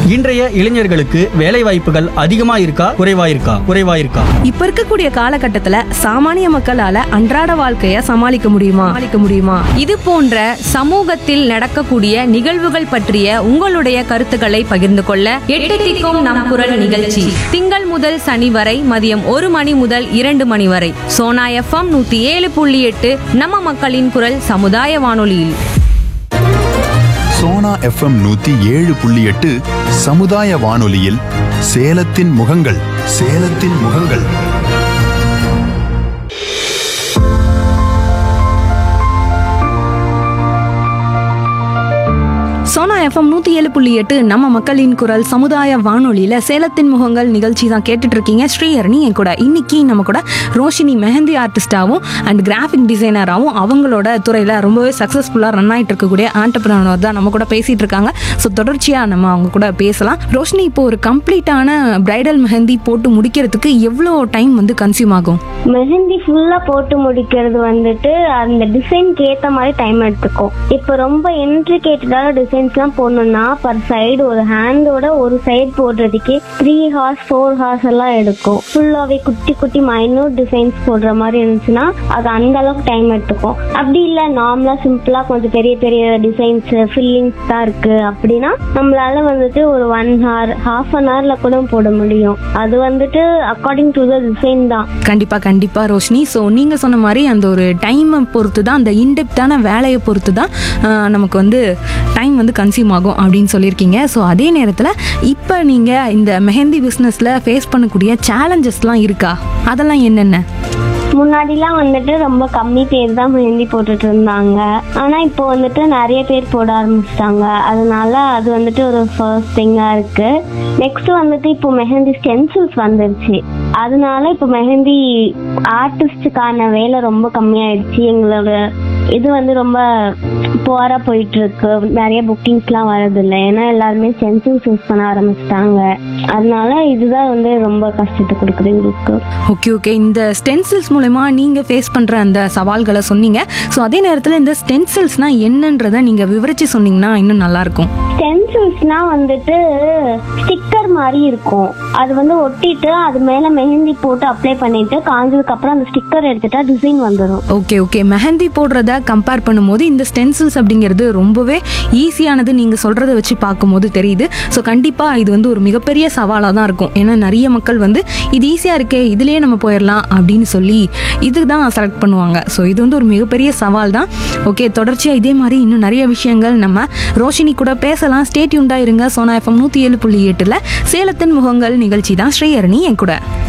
இன்றைய இளைஞர்களுக்கு வேலை வாய்ப்புகள் அதிகமா இருக்கா குறைவா இருக்கா குறைவா இருக்கா இப்ப இருக்கக்கூடிய காலகட்டத்துல சாமானிய மக்களால அன்றாட வாழ்க்கைய சமாளிக்க முடியுமா சமாளிக்க முடியுமா இது போன்ற சமூகத்தில் நடக்கக்கூடிய நிகழ்வுகள் பற்றிய உங்களுடைய கருத்துக்களை பகிர்ந்து கொள்ள எட்டு திக்கும் நம் குரல் நிகழ்ச்சி திங்கள் முதல் சனி வரை மதியம் ஒரு மணி முதல் இரண்டு மணி வரை சோனா எஃப்எம் நூத்தி ஏழு புள்ளி எட்டு நம்ம மக்களின் குரல் சமுதாய வானொலியில் சோனா எஃப்எம் நூத்தி ஏழு புள்ளி எட்டு சமுதாய வானொலியில் சேலத்தின் முகங்கள் சேலத்தின் முகங்கள் சோனா எஃப்எம் நூத்தி ஏழு புள்ளி எட்டு நம்ம மக்களின் குரல் சமுதாய வானொலியில சேலத்தின் முகங்கள் நிகழ்ச்சி தான் கேட்டுட்டு இருக்கீங்க ஸ்ரீஹரணி என் கூட இன்னைக்கு நம்ம கூட ரோஷினி மெஹந்தி ஆர்டிஸ்டாவும் அண்ட் கிராஃபிக் டிசைனராகவும் அவங்களோட துறையில ரொம்பவே சக்சஸ்ஃபுல்லா ரன் ஆயிட்டு இருக்கக்கூடிய ஆண்டர்பிரனர் தான் நம்ம கூட பேசிட்டு இருக்காங்க ஸோ தொடர்ச்சியா நம்ம அவங்க கூட பேசலாம் ரோஷினி இப்போ ஒரு கம்ப்ளீட்டான பிரைடல் மெஹந்தி போட்டு முடிக்கிறதுக்கு எவ்வளோ டைம் வந்து கன்சியூம் ஆகும் மெஹந்தி ஃபுல்லா போட்டு முடிக்கிறது வந்துட்டு அந்த டிசைனுக்கு ஏத்த மாதிரி டைம் எடுத்துக்கும் இப்போ ரொம்ப இன்ட்ரிகேட்டடான டிசைன்ஸ்லாம் போடணும்னா பர் சைடு ஒரு ஹேண்டோட ஒரு சைடு போடுறதுக்கே த்ரீ ஹார்ஸ் ஃபோர் ஹார்ஸ் எல்லாம் எடுக்கும் ஃபுல்லாவே குட்டி குட்டி மைனூட் டிசைன்ஸ் போடுற மாதிரி இருந்துச்சுன்னா அது அந்த அளவுக்கு டைம் எடுத்துக்கும் அப்படி இல்ல நார்மலா சிம்பிளா கொஞ்சம் பெரிய பெரிய டிசைன்ஸ் ஃபில்லிங்ஸ் தான் இருக்கு அப்படின்னா நம்மளால வந்துட்டு ஒரு ஒன் ஹவர் ஹாஃப் அன் ஹவர்ல கூட போட முடியும் அது வந்துட்டு அக்கார்டிங் டு த டிசைன் தான் கண்டிப்பா கண்டிப்பா ரோஷினி ஸோ நீங்க சொன்ன மாதிரி அந்த ஒரு டைமை பொறுத்து தான் அந்த இன்டெப்தான வேலையை பொறுத்து தான் ஆஹ், நமக்கு வந்து டைம் வந்து கன்சியூம் ஆகும் அப்படின்னு சொல்லியிருக்கீங்க ஸோ அதே நேரத்தில் இப்போ நீங்கள் இந்த மெஹந்தி பிஸ்னஸில் ஃபேஸ் பண்ணக்கூடிய சேலஞ்சஸ்லாம் இருக்கா அதெல்லாம் என்னென்ன முன்னாடிலாம் வந்துட்டு ரொம்ப கம்மி பேர் தான் மெஹந்தி போட்டுட்டு இருந்தாங்க ஆனா இப்போ வந்துட்டு நிறைய பேர் போட ஆரம்பிச்சிட்டாங்க அதனால அது வந்துட்டு ஒரு ஃபர்ஸ்ட் திங்கா இருக்கு நெக்ஸ்ட் வந்துட்டு இப்போ மெஹந்தி ஸ்டென்சில்ஸ் வந்துருச்சு அதனால இப்போ மெஹந்தி ஆர்டிஸ்டுக்கான வேலை ரொம்ப கம்மியாயிடுச்சு எங்களோட இது வந்து ரொம்ப புவரா போயிட்டு இருக்கு நிறைய புக்கிங்ஸ்லாம் வரதில்லை ஏன்னா எல்லாருமே ஸ்டென்சில்ஸ் யூஸ் பண்ண ஆரம்பிச்சிட்டாங்க அதனால இதுதான் வந்து ரொம்ப கஷ்டத்தை கொடுக்குது எங்களுக்கு ஓகே ஓகே இந்த ஸ்டென்சில்ஸ் மூலயமா நீங்கள் ஃபேஸ் பண்ணுற அந்த சவால்களை சொன்னீங்க ஸோ அதே நேரத்தில் இந்த ஸ்டென்சில்ஸ்னால் என்னன்றதை நீங்கள் விவரித்து சொன்னீங்கன்னா இன்னும் நல்லாயிருக்கும் ஸ்டென்சில்ஸ்னா வந்துட்டு ஸ்டிக்கர் மாதிரி இருக்கும் அது வந்து ஒட்டிட்டு அது மேல மெஹந்தி போட்டு அப்ளை பண்ணிட்டு காஞ்சதுக்கு அப்புறம் அந்த ஸ்டிக்கர் எடுத்துட்டா டிசைன் வந்துடும் ஓகே ஓகே மெஹந்தி போடுறத கம்பேர் பண்ணும்போது இந்த ஸ்டென்சில்ஸ் அப்படிங்கிறது ரொம்பவே ஈஸியானது நீங்கள் சொல்கிறத வச்சு பார்க்கும்போது தெரியுது ஸோ கண்டிப்பாக இது வந்து ஒரு மிகப்பெரிய சவாலாக தான் இருக்கும் ஏன்னா நிறைய மக்கள் வந்து இது ஈஸியாக இருக்கே இதுலேயே நம்ம போயிடலாம் அப்படின்னு சொல்லி இதுக்கு தான் செலக்ட் பண்ணுவாங்க ஸோ இது வந்து ஒரு மிகப்பெரிய சவால் தான் ஓகே தொடர்ச்சியாக இதே மாதிரி இன்னும் நிறைய விஷயங்கள் நம்ம ரோஷினி கூட பேசலாம் ஸ்டேட்யூண்டாக இருங்க சோனா எஃப்எம் நூற்றி ஏழு புள்ளி எட்டில் சேலத்தின் முகங்கள் நிகழ்ச்சி தான் ஸ்ரீஹரணி என் கூட